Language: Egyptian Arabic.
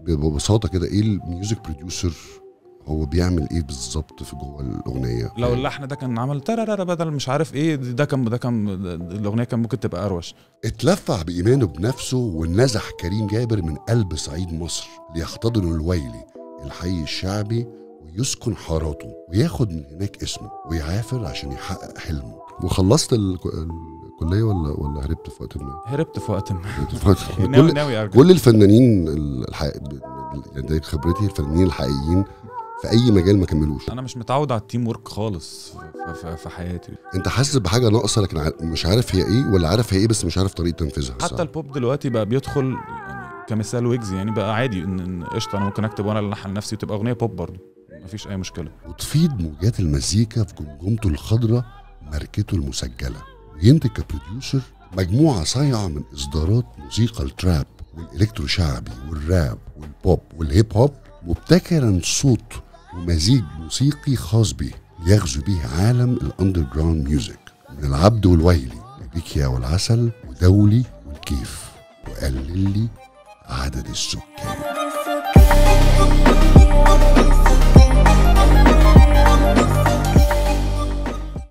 ببساطه كده ايه الميوزك بروديوسر هو بيعمل ايه بالظبط في جوه الاغنيه لو اللحن ده كان عمل ترارا بدل مش عارف ايه ده كان ده كان الاغنيه كان ممكن تبقى اروش اتلفع بايمانه بنفسه ونزح كريم جابر من قلب صعيد مصر ليحتضن الويلي الحي الشعبي ويسكن حاراته وياخد من هناك اسمه ويعافر عشان يحقق حلمه وخلصت الك- الكليه ولا ولا هربت في وقت ما؟ هربت في وقت ما هربت في وقت ما. ناوي كل ناوي ارجع كل الفنانين الحق... يعني ده خبرتي الفنانين الحقيقيين في اي مجال ما كملوش انا مش متعود على التيم ورك خالص في, في, في حياتي انت حاسس بحاجه ناقصه لكن ع- مش عارف هي ايه ولا عارف هي ايه بس مش عارف طريقه تنفيذها صح؟ حتى البوب دلوقتي بقى بيدخل يعني كمثال ويجز يعني بقى عادي ان إن قشطه انا ممكن اكتب وانا اللي الحن نفسي وتبقى اغنيه بوب برضه مفيش اي مشكله وتفيض موجات المزيكا في جمجمته الخضراء ماركته المسجله وينتج كبروديوسر مجموعه صايعه من اصدارات موسيقى التراب والالكترو شعبي والراب والبوب والهيب هوب مبتكرا صوت ومزيج موسيقي خاص به يغزو به عالم الاندر جراوند ميوزك من العبد والويلي لبيكيا والعسل ودولي والكيف وقلل لي عدد السكان